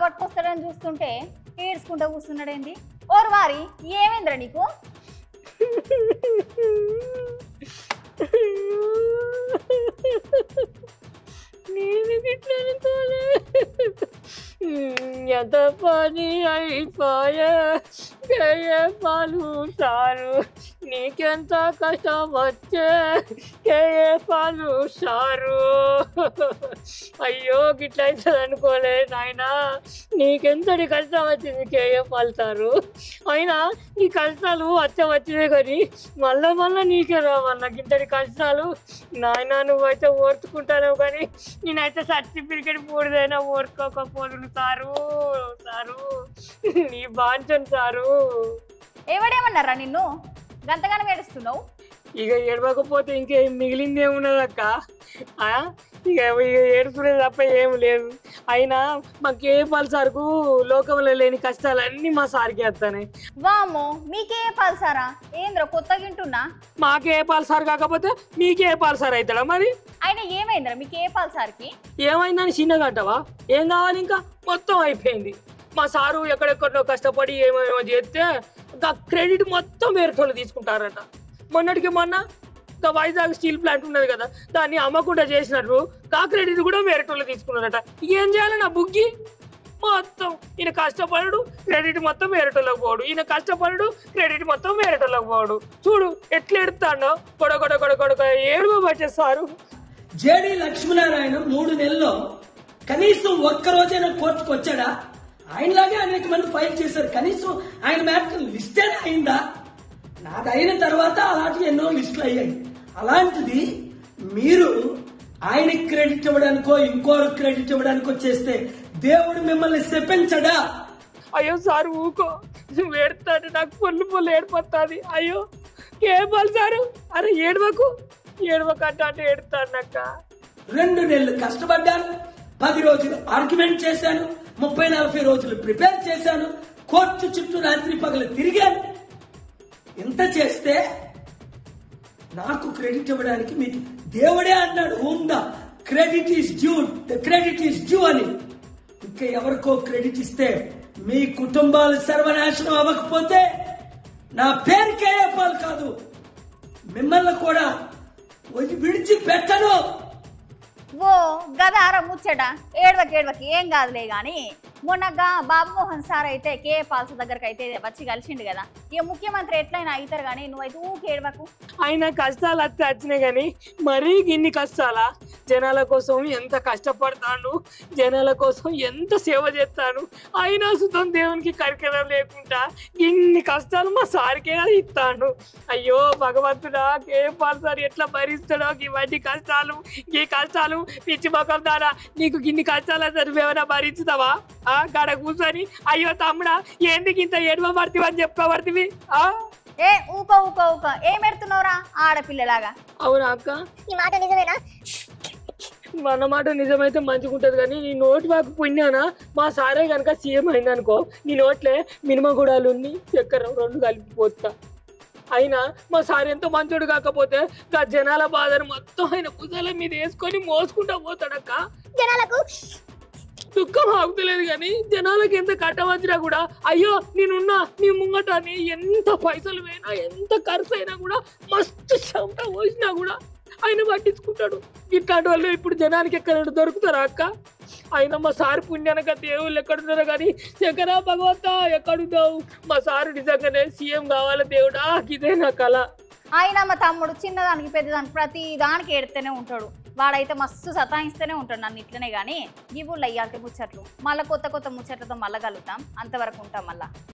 పట్టుకొస్తాడని చూస్తుంటే ఏడ్చుకుంటూ కూర్చున్నాడేంది ఓరు వారి ఏమైందిరా నీకు నేను గిట్ల అనుకోలే ఎంత పని అయిపోయా గయ్య పాలు సారు నీకెంత కష్టం వచ్చే గయ్య పాలు సారు అయ్యో గిట్ల అవుతుంది అనుకోలే నాయనా నీకెంతటి కష్టం వచ్చింది కేఏ పాలు సారు అయినా ఈ కష్టాలు వచ్చ వచ్చినాయి కానీ మళ్ళా మళ్ళా నీకే రావన్న ఇంతటి కష్టాలు నాయన నువ్వైతే ఓర్చుకుంటావు కానీ నేనైతే సర్టిఫికెట్ పూడిదైనా ఓర్చుకోకపోదును సారు సారు నీ బాంచను సారు ఎవడేమన్నారా నిన్ను గంతగానే ఏడుస్తున్నావు ఇక ఏడవకపోతే ఇంకేం మిగిలింది ఏమున్నది అక్క ఆ? ఇక ఇక ఏడుచుకునేది తప్ప ఏం లేదు అయినా మాకు ఏ పలు సరుకు లోకంలో లేని కష్టాలన్నీ మా సార్కి వస్తాయి వామ్మో మీకే పల్సారా ఏంద్రా కొత్తగా వింటున్నా మాకే పాలు సార్ కాకపోతే మీకే పాలు సార్ అవుతాడా మరి ఆయన ఏమైందిరా మీకు ఏ పల్సార్కి ఏమైందని చిన్నగా అంటావా ఏం కావాలి ఇంకా మొత్తం అయిపోయింది మా సారు ఎక్కడెక్కడో కష్టపడి ఏమేమో చేస్తే ఇంకా క్రెడిట్ మొత్తం వేరేటోళ్ళు తీసుకుంటారట మొన్నటికి మొన్న ఇంకా వైజాగ్ స్టీల్ ప్లాంట్ ఉన్నది కదా దాన్ని అమ్మకుండా చేసినట్టు కా క్రెడిట్ కూడా వేరేటోళ్ళు తీసుకున్నారట ఏం చేయాలి నా బుగ్గి మొత్తం ఈయన కష్టపడు క్రెడిట్ మొత్తం వేరేటోళ్ళకి పోడు ఈయన కష్టపడు క్రెడిట్ మొత్తం వేరేటోళ్ళకి పోడు చూడు ఎట్లా ఎడుతాడో గొడ గొడ గొడ గొడ ఏడుగు పట్టేస్తారు జేడి లక్ష్మీనారాయణ మూడు నెలల్లో కనీసం ఒక్క రోజైనా కోర్టుకు వచ్చాడా ఆయనలాగే అనేక మంది ఫైల్ చేశారు కనీసం ఆయన మ్యాటర్ లిస్టే అయిందా నాది అయిన తర్వాత అలాంటి ఎన్నో లిస్టులు అయ్యాయి అలాంటిది మీరు ఆయనకి క్రెడిట్ ఇవ్వడానికో ఇంకోరు క్రెడిట్ ఇవ్వడానికో చేస్తే దేవుడు మిమ్మల్ని శపించడా అయ్యో సార్ ఊకో నువ్వు ఏడుతాడు నాకు పొల్లు పొల్లు ఏడిపోతుంది అయ్యో ఏం పని సారు అరే ఏడవకు ఏడవకంట అంటే ఏడుతాడు నాక రెండు నెలలు కష్టపడ్డాను పది రోజులు ఆర్గ్యుమెంట్ చేశాను ముప్పై నలభై రోజులు ప్రిపేర్ చేశాను కోర్టు చుట్టూ రాత్రి పగలు తిరిగాను ఇంత చేస్తే నాకు క్రెడిట్ ఇవ్వడానికి మీకు దేవుడే అన్నాడు ఉందా credit is due the credit is due అని ఇంకా ఎవరికో క్రెడిట్ ఇస్తే మీ కుటుంబాలు సర్వనాశనం అవ్వకపోతే నా పేరుకే పాలు కాదు మిమ్మల్ని కూడా వదిలి విడిచిపెట్టను ఓ గదార ముచ్చట ఏడవకి ఏడవకి ఏం కాదులే గాని మొన్నగా బాబుమోహన్ సార్ అయితే కే పాల్స దగ్గరకు అయితే వచ్చి కలిసిండు కదా ఇక ముఖ్యమంత్రి ఎట్లయినా అవుతారు కానీ నువ్వైతే ఊకి ఏడవకు ఆయన కష్టాలు అత్తే వచ్చినాయి కానీ మరీ ఇన్ని కష్టాలా జనాల కోసం ఎంత కష్టపడతాను జనాల కోసం ఎంత సేవ చేస్తాను అయినా సుతం దేవునికి కరికరం లేకుండా ఇన్ని కష్టాలు మా సార్కే ఇస్తాను అయ్యో భగవంతుడా ఏం సార్ ఎట్లా భరిస్తాడో ఇవన్నీ కష్టాలు ఈ కష్టాలు పిచ్చి మొఖం దానా నీకు ఇన్ని కష్టాలు అసలు నువ్వేమైనా భరించుతావా ఆ గడ కూర్చొని అయ్యో తమ్ముడా ఎందుకు ఇంత ఎడవ పడుతుంది అని చెప్పుకోబడుతుంది ఆ ఏ ఊకో ఊకో ఊకో ఏం పెడుతున్నావురా ఆడపిల్లలాగా అవునా అక్క ఈ మాట నిజమేనా మన మాట నిజమైతే మంచిగా ఉంటుంది కానీ నీ నోటి వాకు పుణ్యానా మా సారే కనుక సీఎం అయిందనుకో నీ నోట్లే మినిమం గుడాలు ఉంది చక్కెర రెండు కలిపిపోతా అయినా మా సార్ ఎంతో మంచోడు కాకపోతే గా జనాల బాధను మొత్తం ఆయన భుజాల మీద వేసుకొని మోసుకుంటా పోతాడక్క జనాలకు దుఃఖం ఆగుతలేదు కానీ జనాలకి ఎంత కట్టవచ్చినా కూడా అయ్యో నేనున్నా నీ ముంగట అని ఎంత పైసలు పోయినా ఎంత ఖర్చు అయినా కూడా మస్తు చెమట పోసినా కూడా ఆయన పట్టించుకుంటాడు ఇట్లాంటి వాళ్ళు ఇప్పుడు జనానికి ఎక్కడ దొరుకుతారా అక్క ఆయన మా సార్ పుణ్యానక దేవుళ్ళు ఎక్కడున్నారో కానీ శంకరా భగవంతా ఎక్కడున్నావు మా సారు నిజంగానే సీఎం కావాలి దేవుడా ఇదే నా కళ ఆయన మా తమ్ముడు చిన్నదానికి పెద్దదానికి ప్రతి దానికి ఏడితేనే ఉంటాడు వాడైతే మస్తు సతాయిస్తూనే ఉంటాడు నన్ను ఇట్లనే కానీ ఈ ఊళ్ళో అయ్యాలి ముచ్చట్లు మళ్ళీ కొత్త కొత్త ముచ్చట్లతో మళ్ళీ కలుగుతాం అంతవరకు ఉంటాం మళ్ళీ